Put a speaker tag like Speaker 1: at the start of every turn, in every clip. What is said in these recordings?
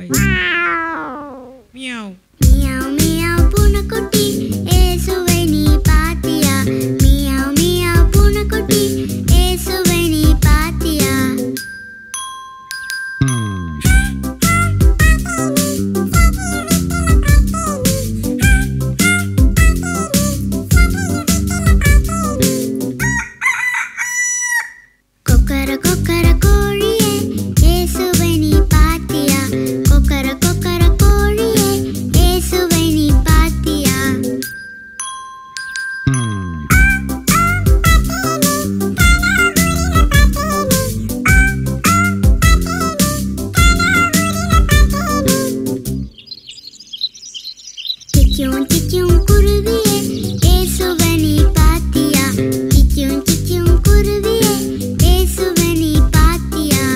Speaker 1: meow
Speaker 2: meow meow பூனைக்குட்டி ஏசுவை நீ பாத்தியா மியாவ் மியாவ் பூனைக்குட்டி ஏசுவை நீ பாத்தியா கொக்கர கொக்கர கோழியே ஏசுவை நீ பாத்தியா கொக்கர கொக்கர கோழியே ஏசுவை நீ பாத்தியா சிக்கியும் சிக்கியும் குருவியே ஏசுவை நீ பாத்தியா சிக்கியும் சிக்கியும் குருவியே ஏசுவை நீ பாத்தியா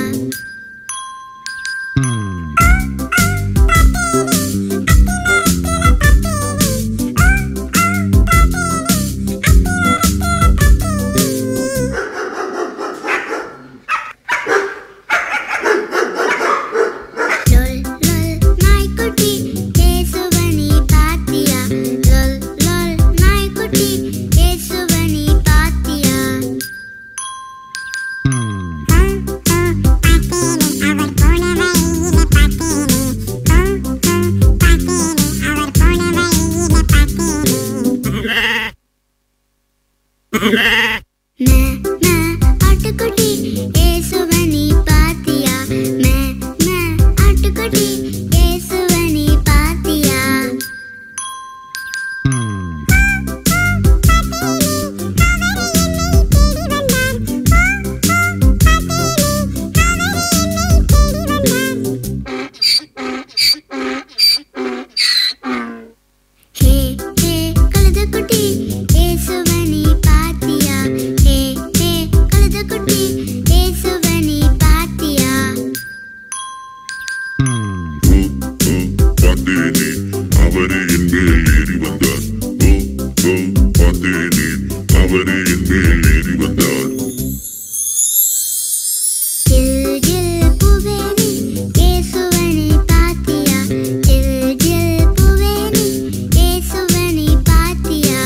Speaker 2: லொல் லொல் நாய்க்குட்டி ஏசுவை நீ பாத்தியா லொல் லொல் நாய்க்குட்டி ஏசுவை நீ பாத்தியா மே மே ஆட்டுக்குட்டி ஏசுவை நீ பாத்தியா மே மே ஆட்டுக்குட்டி ஏசுவை நீ பாத்தியா ஹே ஹே கழுதைக்குட்டி ஏசுவை நீ பாத்தியா ஹே ஹே கழுதைக்குட்டி ஏசுவை நீ பாத்தியா
Speaker 3: பார்த்தேனே அவரே என் மேல் ஏறி வந்தார் ஓ ஓ பார்த்தேனே அவரே என் மேல் ஏறி வந்தார்
Speaker 2: ஜில் ஜில் பூவேனி ஏசுவை நீ பாத்தியா ஜில் ஜில் பூவேனி ஏசுவை நீ பாத்தியா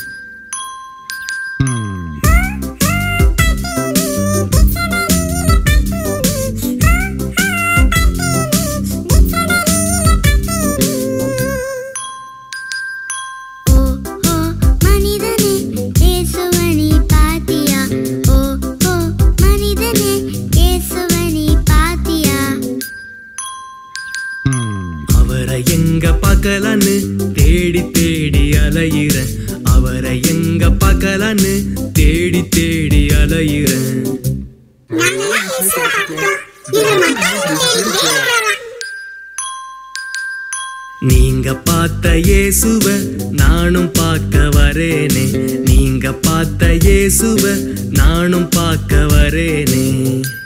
Speaker 2: ஓ ஓ மனிதனே ஏசுவை நீ பாத்தியா ஓ ஓ மனிதனே ஏசுவை நீ பாத்தியா
Speaker 4: அவரை எங்க பார்க்கலான்னு தேடி தேடி அலையிறேன் அவரை எங்க பார்க்கலான்னு தேடி தேடி அலையிறேன் நீங்க பார்த்த இயேசுவ நானும் பார்க்க வரேனே நீங்க பார்த்த இயேசுவ நானும் பார்க்க வரேனே